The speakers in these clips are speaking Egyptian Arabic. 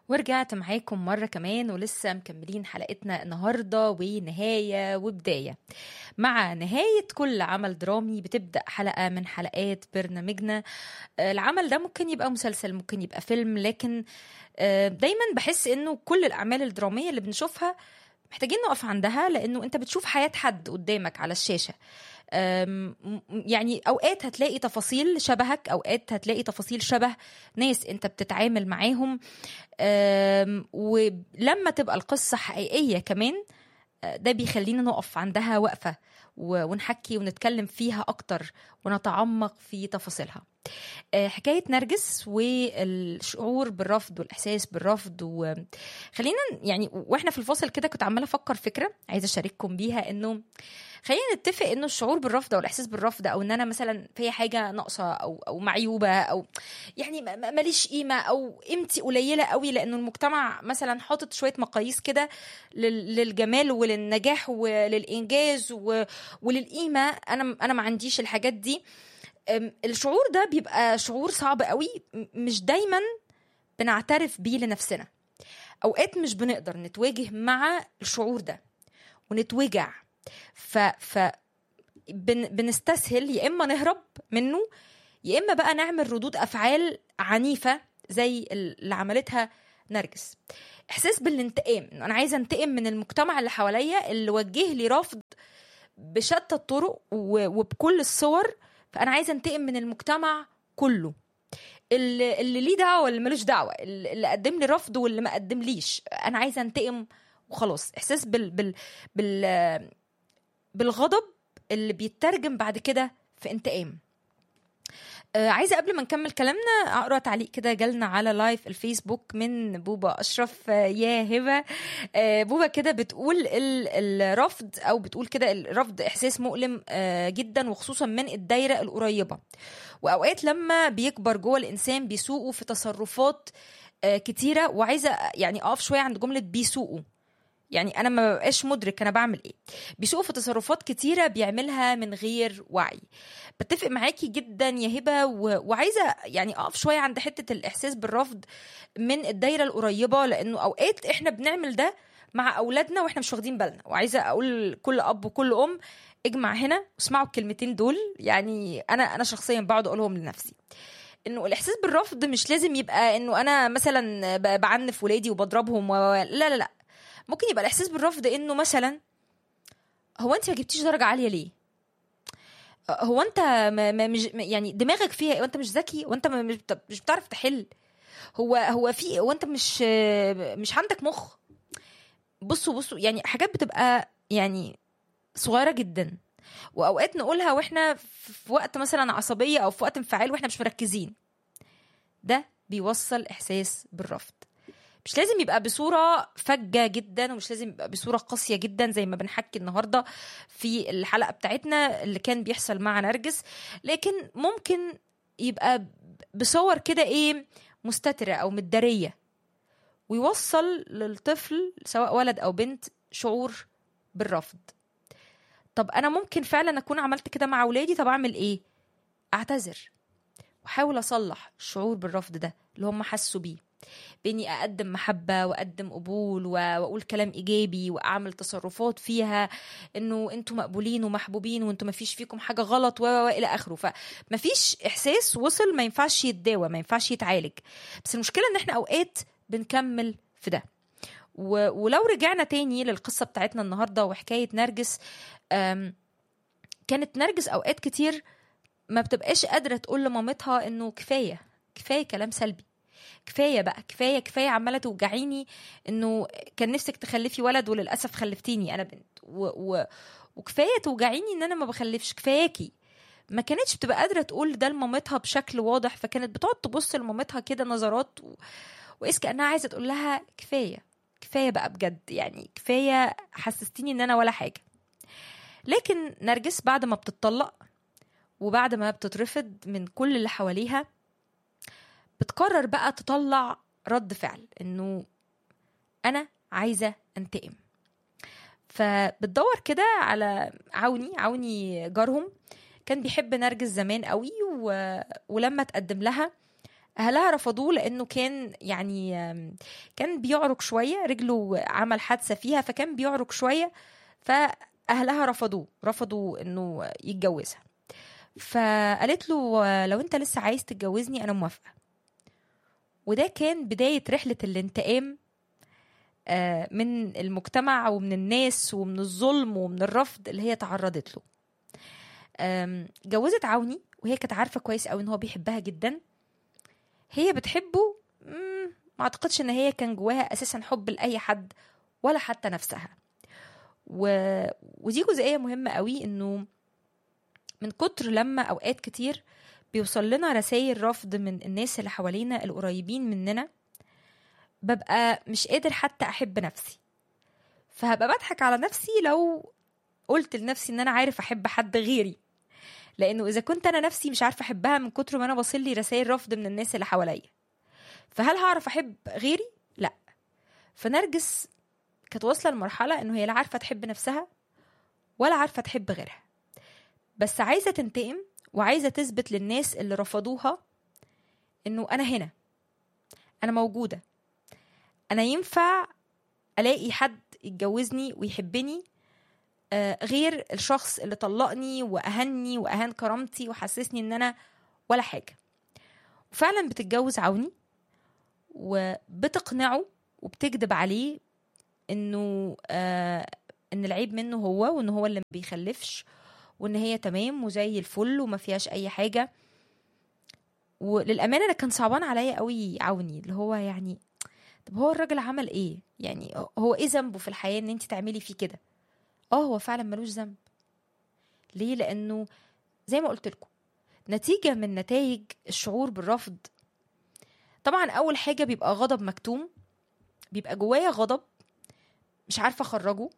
ورجعت معاكم مرة كمان ولسه مكملين حلقتنا النهاردة ونهاية وبداية مع نهاية كل عمل درامي بتبدأ حلقة من حلقات برنامجنا العمل ده ممكن يبقى مسلسل ممكن يبقى فيلم لكن دايما بحس انه كل الأعمال الدرامية اللي بنشوفها محتاجين نقف عندها لانه انت بتشوف حياه حد قدامك على الشاشه يعني اوقات هتلاقي تفاصيل شبهك اوقات هتلاقي تفاصيل شبه ناس انت بتتعامل معاهم ولما تبقى القصه حقيقيه كمان ده بيخلينا نقف عندها وقفه ونحكي ونتكلم فيها اكتر ونتعمق في تفاصيلها حكايه نرجس والشعور بالرفض والاحساس بالرفض وخلينا يعني واحنا في الفاصل كده كنت عماله افكر فكره عايزه اشارككم بيها انه خلينا نتفق انه الشعور بالرفض او الاحساس بالرفض او ان انا مثلا في حاجه ناقصه او او معيوبه او يعني ماليش قيمه او قيمتي قليله قوي لانه المجتمع مثلا حاطط شويه مقاييس كده للجمال وللنجاح وللانجاز وللقيمه انا انا ما عنديش الحاجات دي الشعور ده بيبقى شعور صعب قوي مش دايما بنعترف بيه لنفسنا اوقات مش بنقدر نتواجه مع الشعور ده ونتوجع ف ف بن بنستسهل يا اما نهرب منه يا اما بقى نعمل ردود افعال عنيفه زي اللي عملتها نرجس احساس بالانتقام انا عايزه انتقم من المجتمع اللي حواليا اللي وجه لي رفض بشتى الطرق وبكل الصور فانا عايزه انتقم من المجتمع كله اللي, اللي ليه دعوه واللي ملوش دعوه اللي قدم لي رفض واللي ما قدم ليش انا عايزه انتقم وخلاص احساس بال بال بال بالغضب اللي بيترجم بعد كده في انتقام آه عايزه قبل ما نكمل كلامنا اقرا تعليق كده جالنا على لايف الفيسبوك من بوبا اشرف آه يا هبه آه بوبا كده بتقول الرفض او بتقول كده الرفض احساس مؤلم آه جدا وخصوصا من الدايره القريبه واوقات لما بيكبر جوه الانسان بيسوقوا في تصرفات آه كتيره وعايزه يعني اقف شويه عند جمله بيسوقوا يعني انا ما ببقاش مدرك انا بعمل ايه بيسوقوا في تصرفات كتيره بيعملها من غير وعي بتفق معاكي جدا يا هبه و... وعايزه يعني اقف شويه عند حته الاحساس بالرفض من الدايره القريبه لانه اوقات احنا بنعمل ده مع اولادنا واحنا مش واخدين بالنا وعايزه اقول كل اب وكل ام اجمع هنا واسمعوا الكلمتين دول يعني انا انا شخصيا بقعد اقولهم لنفسي انه الاحساس بالرفض مش لازم يبقى انه انا مثلا بعنف ولادي وبضربهم و... لا لا لا ممكن يبقى الاحساس بالرفض انه مثلا هو انت ما جبتيش درجه عاليه ليه هو انت ما ما مش يعني دماغك فيها وانت مش ذكي وانت مش مش بتعرف تحل هو هو في وانت مش مش عندك مخ بصوا بصوا يعني حاجات بتبقى يعني صغيره جدا واوقات نقولها واحنا في وقت مثلا عصبيه او في وقت انفعال واحنا مش مركزين ده بيوصل احساس بالرفض مش لازم يبقى بصورة فجة جدا ومش لازم يبقى بصورة قاسية جدا زي ما بنحكي النهاردة في الحلقة بتاعتنا اللي كان بيحصل مع نرجس لكن ممكن يبقى بصور كده ايه مستترة او متدارية ويوصل للطفل سواء ولد او بنت شعور بالرفض طب انا ممكن فعلا اكون عملت كده مع ولادي طب اعمل ايه اعتذر واحاول اصلح الشعور بالرفض ده اللي هم حسوا بيه باني اقدم محبه واقدم قبول واقول كلام ايجابي واعمل تصرفات فيها انه انتوا مقبولين ومحبوبين وانتوا ما فيش فيكم حاجه غلط والى اخره فما فيش احساس وصل ما ينفعش يتداوى ما ينفعش يتعالج بس المشكله ان احنا اوقات بنكمل في ده ولو رجعنا تاني للقصه بتاعتنا النهارده وحكايه نرجس كانت نرجس اوقات كتير ما بتبقاش قادره تقول لمامتها انه كفايه كفايه كلام سلبي كفايه بقى كفايه كفايه عماله توجعيني انه كان نفسك تخلفي ولد وللاسف خلفتيني انا بنت و... و... وكفايه توجعيني ان انا ما بخلفش كفاياكي ما كانتش بتبقى قادره تقول ده لمامتها بشكل واضح فكانت بتقعد تبص لمامتها كده نظرات و... وإس كانها عايزه تقول لها كفايه كفايه بقى بجد يعني كفايه حسستيني ان انا ولا حاجه لكن نرجس بعد ما بتطلق وبعد ما بتترفض من كل اللي حواليها بتقرر بقى تطلع رد فعل انه انا عايزه انتقم فبتدور كده على عوني عوني جارهم كان بيحب نرجس زمان قوي و... ولما تقدم لها اهلها رفضوه لانه كان يعني كان بيعرج شويه رجله عمل حادثه فيها فكان بيعرج شويه فاهلها رفضوه رفضوا انه يتجوزها فقالت له لو انت لسه عايز تتجوزني انا موافقه وده كان بدايه رحله الانتقام من المجتمع ومن الناس ومن الظلم ومن الرفض اللي هي تعرضت له جوزت عوني وهي كانت عارفه كويس قوي ان هو بيحبها جدا هي بتحبه ما اعتقدش ان هي كان جواها اساسا حب لاي حد ولا حتى نفسها و... ودي جزئيه مهمه قوي انه من كتر لما اوقات كتير بيوصل لنا رسائل رفض من الناس اللي حوالينا القريبين مننا ببقى مش قادر حتى احب نفسي فهبقى بضحك على نفسي لو قلت لنفسي ان انا عارف احب حد غيري لانه اذا كنت انا نفسي مش عارفه احبها من كتر ما انا بصل لي رسائل رفض من الناس اللي حواليا فهل هعرف احب غيري لا فنرجس كانت واصله لمرحله انه هي لا عارفه تحب نفسها ولا عارفه تحب غيرها بس عايزه تنتقم وعايزه تثبت للناس اللي رفضوها انه انا هنا انا موجوده انا ينفع الاقي حد يتجوزني ويحبني آه غير الشخص اللي طلقني واهني واهان كرامتي وحسسني ان انا ولا حاجه وفعلا بتتجوز عوني وبتقنعه وبتكذب عليه انه آه ان العيب منه هو وان هو اللي ما بيخلفش وان هي تمام وزي الفل وما فيهاش اي حاجه وللامانه انا كان صعبان عليا قوي عوني اللي هو يعني طب هو الراجل عمل ايه يعني هو ايه ذنبه في الحياه ان انت تعملي فيه كده اه هو فعلا ملوش ذنب ليه لانه زي ما قلت لكم نتيجه من نتائج الشعور بالرفض طبعا اول حاجه بيبقى غضب مكتوم بيبقى جوايا غضب مش عارفه اخرجه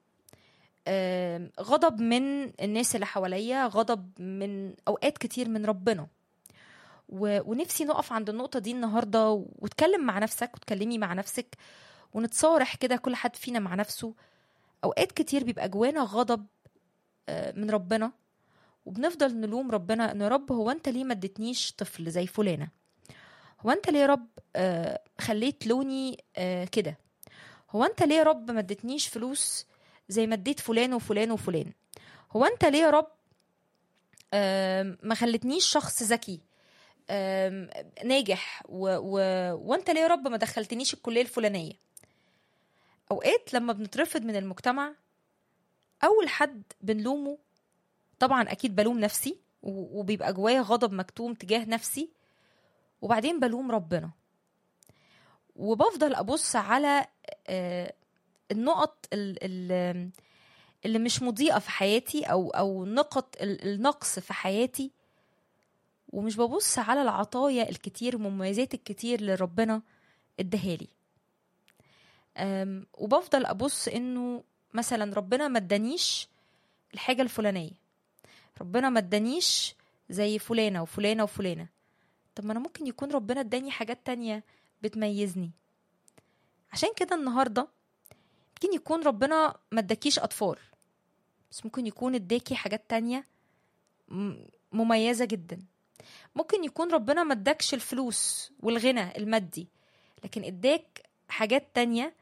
غضب من الناس اللي حواليا غضب من اوقات كتير من ربنا و... ونفسي نقف عند النقطه دي النهارده وتكلم مع نفسك وتكلمي مع نفسك ونتصارح كده كل حد فينا مع نفسه اوقات كتير بيبقى جوانا غضب من ربنا وبنفضل نلوم ربنا ان يا رب هو انت ليه ما اديتنيش طفل زي فلانه هو انت ليه يا رب خليت لوني كده هو انت ليه يا رب ما اديتنيش فلوس زي ما اديت فلان وفلان وفلان هو انت ليه يا رب ما خلتنيش شخص ذكي ناجح و... و... وانت ليه يا رب ما دخلتنيش الكليه الفلانيه اوقات لما بنترفض من المجتمع اول حد بنلومه طبعا اكيد بلوم نفسي وبيبقى جوايا غضب مكتوم تجاه نفسي وبعدين بلوم ربنا وبفضل ابص على النقط اللي مش مضيئه في حياتي او او نقط النقص في حياتي ومش ببص على العطايا الكتير والمميزات الكتير اللي ربنا اداهالي وبفضل ابص انه مثلا ربنا ما ادانيش الحاجه الفلانيه ربنا ما ادانيش زي فلانه وفلانه وفلانه طب ما انا ممكن يكون ربنا اداني حاجات تانية بتميزني عشان كده النهارده ممكن يكون ربنا ما اداكيش اطفال بس ممكن يكون اداكي حاجات تانية مميزه جدا ممكن يكون ربنا ما اداكش الفلوس والغنى المادي لكن اداك حاجات تانية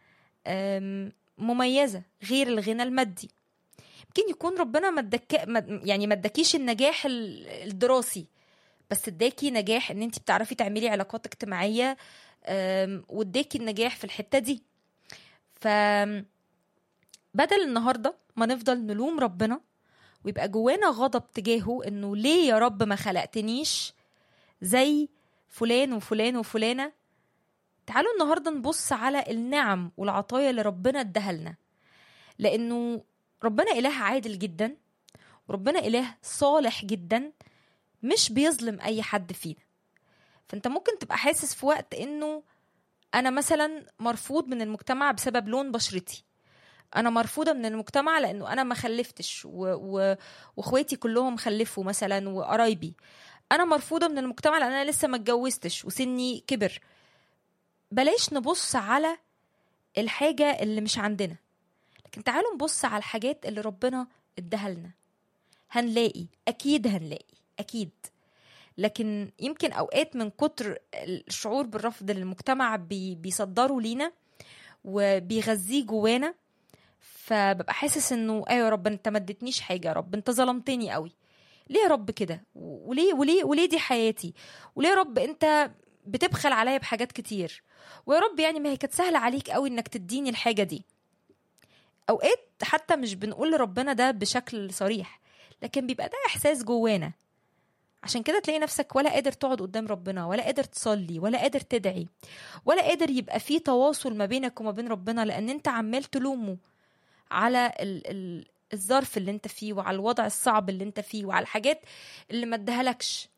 مميزة غير الغنى المادي ممكن يكون ربنا ما اداك يعني ما اداكيش النجاح الدراسي بس اداكي نجاح ان انت بتعرفي تعملي علاقات اجتماعيه واداكي النجاح في الحته دي ف بدل النهارده ما نفضل نلوم ربنا ويبقى جوانا غضب تجاهه انه ليه يا رب ما خلقتنيش زي فلان وفلان وفلانه تعالوا النهارده نبص على النعم والعطايا اللي ربنا اداها لنا لانه ربنا اله عادل جدا وربنا اله صالح جدا مش بيظلم اي حد فينا فانت ممكن تبقى حاسس في وقت انه انا مثلا مرفوض من المجتمع بسبب لون بشرتي انا مرفوضه من المجتمع لانه انا ما خلفتش و... و... واخواتي كلهم خلفوا مثلا وقرايبي انا مرفوضه من المجتمع لان انا لسه ما اتجوزتش وسني كبر بلاش نبص على الحاجه اللي مش عندنا لكن تعالوا نبص على الحاجات اللي ربنا اداها لنا هنلاقي اكيد هنلاقي اكيد لكن يمكن اوقات من كتر الشعور بالرفض اللي المجتمع بي بيصدره لينا وبيغذيه جوانا فببقى حاسس انه ايوه يا رب انت ما اديتنيش حاجه يا رب انت ظلمتني قوي ليه يا رب كده وليه وليه وليه دي حياتي وليه يا رب انت بتبخل عليا بحاجات كتير ويا رب يعني ما هي كانت سهله عليك قوي انك تديني الحاجه دي اوقات حتى مش بنقول لربنا ده بشكل صريح لكن بيبقى ده احساس جوانا عشان كده تلاقي نفسك ولا قادر تقعد قدام ربنا ولا قادر تصلي ولا قادر تدعي ولا قادر يبقى في تواصل ما بينك وما بين ربنا لان انت عمال تلومه على ال ال الظرف اللي انت فيه وعلى الوضع الصعب اللي انت فيه وعلى الحاجات اللي ما ادهالكش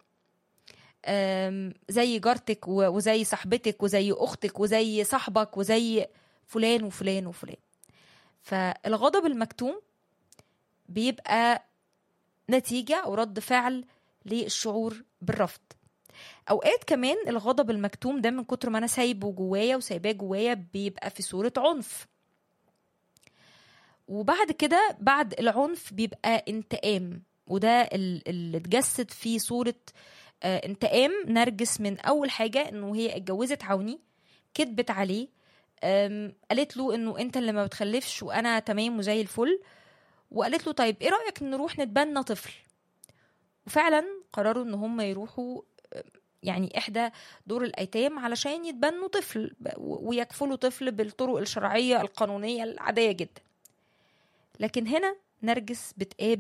زي جارتك وزي صاحبتك وزي اختك وزي صاحبك وزي فلان وفلان وفلان فالغضب المكتوم بيبقى نتيجة أو رد فعل للشعور بالرفض أوقات كمان الغضب المكتوم ده من كتر ما أنا سايبه جوايا وسايباه جوايا بيبقى في صورة عنف وبعد كده بعد العنف بيبقى انتقام وده اللي اتجسد في صورة انتقام نرجس من أول حاجة إنه هي اتجوزت عوني كدبت عليه قالت له إنه أنت اللي ما بتخلفش وأنا تمام وزي الفل وقالت له طيب إيه رأيك نروح نتبنى طفل وفعلا قرروا إن هم يروحوا يعني إحدى دور الأيتام علشان يتبنوا طفل ويكفلوا طفل بالطرق الشرعية القانونية العادية جدا لكن هنا نرجس بتقابل